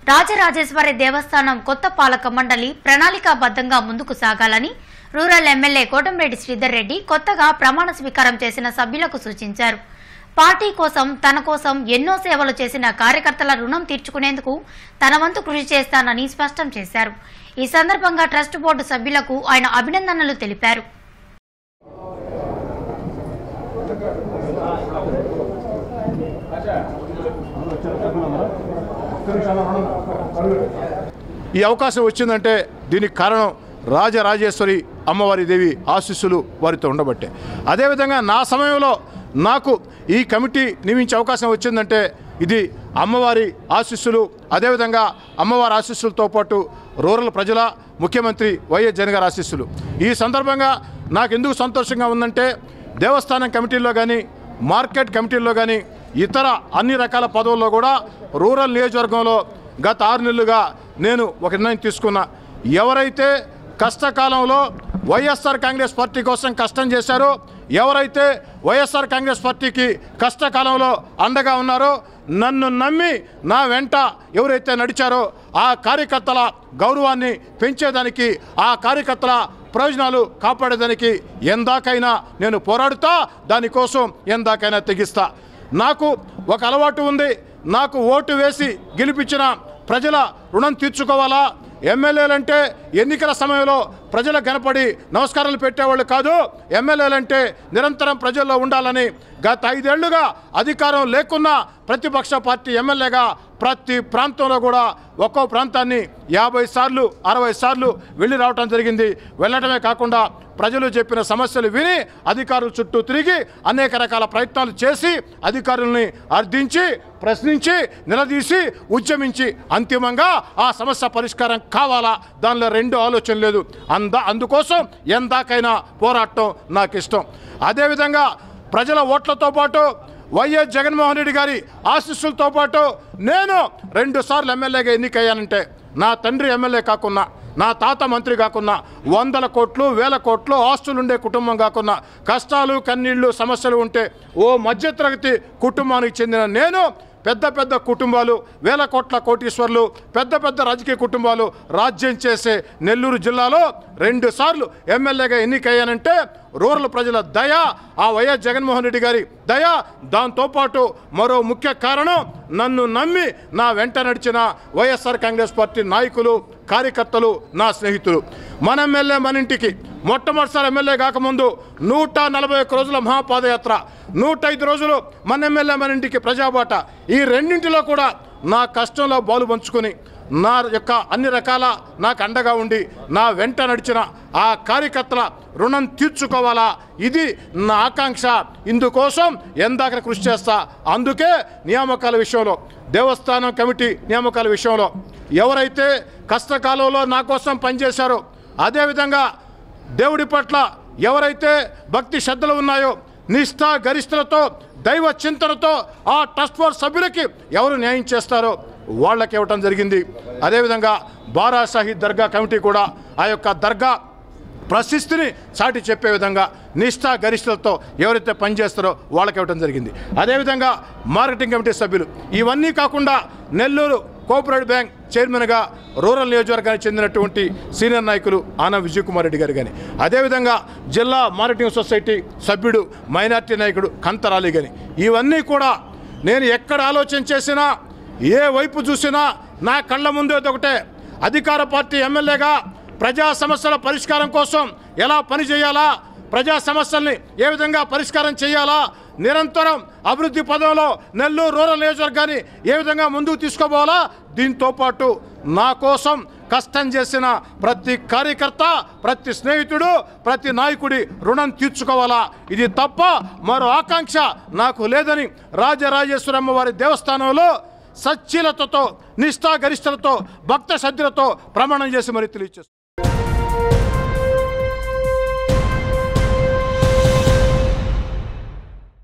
రాజరాజేశ్వరి దేవస్థానం కొత్త పాలక మండలి ప్రణాళికాబద్ధంగా ముందుకు సాగాలని రూరల్ ఎమ్మెల్యే కోటంరెడ్డి శ్రీధర్ రెడ్డి కొత్తగా ప్రమాణ స్వీకారం చేసిన సభ్యులకు సూచించారు పార్టీ కోసం తన కోసం ఎన్నో సేవలు చేసిన కార్యకర్తల రుణం తీర్చుకునేందుకు తన వంతు కృషి చేస్తానని స్పష్టం చేశారు ఈ సందర్భంగా ట్రస్ట్ బోర్డు సభ్యులకు ఆయన అభినందనలు తెలిపారు ఈ అవకాశం వచ్చిందంటే దీనికి కారణం రాజరాజేశ్వరి అమ్మవారి దేవి ఆశీస్సులు వారితో ఉండబట్టే అదేవిధంగా నా సమయంలో నాకు ఈ కమిటీ నియమించే అవకాశం వచ్చిందంటే ఇది అమ్మవారి ఆశీస్సులు అదేవిధంగా అమ్మవారి ఆశీస్సులతో పాటు రూరల్ ప్రజల ముఖ్యమంత్రి వైఎస్ జగన్ గారి ఆశీస్సులు ఈ సందర్భంగా నాకు ఎందుకు సంతోషంగా ఉందంటే దేవస్థానం కమిటీల్లో కానీ మార్కెట్ కమిటీల్లో కానీ ఇతర అన్ని రకాల పదవుల్లో కూడా రూరల్ నియోజకవర్గంలో గత ఆరు నెలలుగా నేను ఒక నిర్ణయం తీసుకున్నా ఎవరైతే కష్టకాలంలో వైఎస్ఆర్ కాంగ్రెస్ పార్టీ కోసం కష్టం చేశారో ఎవరైతే వైఎస్ఆర్ కాంగ్రెస్ పార్టీకి కష్టకాలంలో అండగా ఉన్నారో నన్ను నమ్మి నా వెంట ఎవరైతే నడిచారో ఆ కార్యకర్తల గౌరవాన్ని పెంచేదానికి ఆ కార్యకర్తల ప్రయోజనాలు కాపాడేదానికి ఎందాకైనా నేను పోరాడుతా దానికోసం ఎందాకైనా తెగిస్తా నాకు ఒక అలవాటు ఉంది నాకు ఓటు వేసి గెలిపించిన ప్రజల రుణం తీర్చుకోవాలా ఎమ్మెల్యేలంటే ఎన్నికల సమయంలో ప్రజల కనపడి నమస్కారాలు పెట్టేవాళ్ళు కాదు ఎమ్మెల్యేలంటే నిరంతరం ప్రజల్లో ఉండాలని గత ఐదేళ్లుగా అధికారం లేకున్నా ప్రతిపక్ష పార్టీ ఎమ్మెల్యేగా ప్రతి ప్రాంతంలో కూడా ఒక్కో ప్రాంతాన్ని యాభై సార్లు అరవై సార్లు వెళ్ళి రావటం జరిగింది వెళ్ళటమే కాకుండా ప్రజలు చెప్పిన సమస్యలు విని అధికారుల చుట్టూ తిరిగి అనేక రకాల ప్రయత్నాలు చేసి అధికారుల్ని అర్థించి ప్రశ్నించి నిలదీసి ఉద్యమించి అంతిమంగా ఆ సమస్య పరిష్కారం కావాలా దానిలో రెండు ఆలోచన లేదు అంద అందుకోసం ఎందాకైనా పోరాటం నాకు ఇష్టం అదేవిధంగా ప్రజల ఓట్లతో పాటు వైఎస్ జగన్మోహన్ రెడ్డి గారి ఆశీస్సులతో పాటు నేను రెండు సార్లు ఎమ్మెల్యేగా ఎన్నికయ్యానంటే నా తండ్రి ఎమ్మెల్యే కాకున్నా నా తాత మంత్రి కాకున్నా వందల కోట్లు వేల కోట్లు ఆస్తులు ఉండే కుటుంబం కాకున్నా కష్టాలు కన్నీళ్లు సమస్యలు ఉంటే ఓ మధ్యతరగతి కుటుంబానికి చెందిన నేను పెద్ద పెద్ద కుటుంబాలు వేల కోట్ల కోటీశ్వర్లు పెద్ద పెద్ద రాజకీయ కుటుంబాలు రాజ్యం చేసే నెల్లూరు జిల్లాలో రెండు సార్లు ఎమ్మెల్యేగా ఎన్నికయ్యానంటే రూరల్ ప్రజల దయ ఆ వైఎస్ జగన్మోహన్ రెడ్డి గారి దయ దాంతోపాటు మరో ముఖ్య కారణం నన్ను నమ్మి నా వెంట నడిచిన వైఎస్ఆర్ కాంగ్రెస్ పార్టీ నాయకులు కార్యకర్తలు నా స్నేహితులు మన ఎమ్మెల్యే మన ఇంటికి మొట్టమొదటిసారి ఎమ్మెల్యే కాకముందు నూట నలభై ఒక్క రోజుల మహాపాదయాత్ర నూట ఐదు రోజులు మన ఎమ్మెల్యే మన ఇంటికి ప్రజాబాట ఈ రెండింటిలో కూడా నా కష్టంలో బాలు పంచుకొని నా యొక్క అన్ని రకాల నాకు అండగా ఉండి నా వెంట నడిచిన ఆ కార్యకర్తల రుణం తీర్చుకోవాలా ఇది నా ఆకాంక్ష ఇందుకోసం ఎందాక కృషి చేస్తా అందుకే నియామకాల విషయంలో దేవస్థానం కమిటీ నియామకాల విషయంలో ఎవరైతే కష్టకాలంలో నా కోసం పనిచేశారో అదేవిధంగా దేవుడి పట్ల ఎవరైతే భక్తి శ్రద్ధలు ఉన్నాయో నిష్ఠా గరిష్టలతో దైవ చింతనతో ఆ ట్రస్ట్ ఫోర్స్ సభ్యులకి ఎవరు న్యాయం చేస్తారో వాళ్ళకి ఇవ్వటం జరిగింది అదేవిధంగా బారా షాహీద్ దర్గా కమిటీ కూడా ఆ యొక్క దర్గా ప్రశస్తిని చాటి చెప్పే విధంగా నిష్ఠా గరిష్టలతో ఎవరైతే పనిచేస్తారో వాళ్ళకి ఇవ్వడం జరిగింది అదేవిధంగా మార్కెటింగ్ కమిటీ సభ్యులు ఇవన్నీ కాకుండా నెల్లూరు కోఆపరేటివ్ బ్యాంక్ చైర్మన్గా రూరల్ నియోజకవర్గానికి చెందినటువంటి సీనియర్ నాయకులు ఆనా విజయ్ కుమార్ రెడ్డి గారు కానీ అదేవిధంగా జిల్లా మార్కెటింగ్ సొసైటీ సభ్యుడు మైనార్టీ నాయకుడు కంతరాలి కానీ ఇవన్నీ కూడా నేను ఎక్కడ ఆలోచన చేసినా ఏ వైపు చూసినా నా కళ్ళ ముందే ఒకటే అధికార పార్టీ ఎమ్మెల్యేగా ప్రజా సమస్యల పరిష్కారం కోసం ఎలా పని చేయాలా ప్రజా సమస్యల్ని ఏ విధంగా పరిష్కారం చేయాలా నిరంతరం అభివృద్ధి పదంలో నెల్లూరు రూరల్ నియోజకవర్గాన్ని ఏ విధంగా ముందుకు తీసుకోపోవాలా దీంతో పాటు నా కోసం కష్టం చేసిన ప్రతి కార్యకర్త ప్రతి స్నేహితుడు ప్రతి నాయకుడి రుణం తీర్చుకోవాలా ఇది తప్ప మరో ఆకాంక్ష నాకు లేదని రాజరాజేశ్వరమ్మ వారి దేవస్థానంలో సచ్చీలతతో నిష్ఠాగరిష్టలతో భక్త శ్రద్ధలతో ప్రమాణం చేసి మరి తెలియచేస్తాను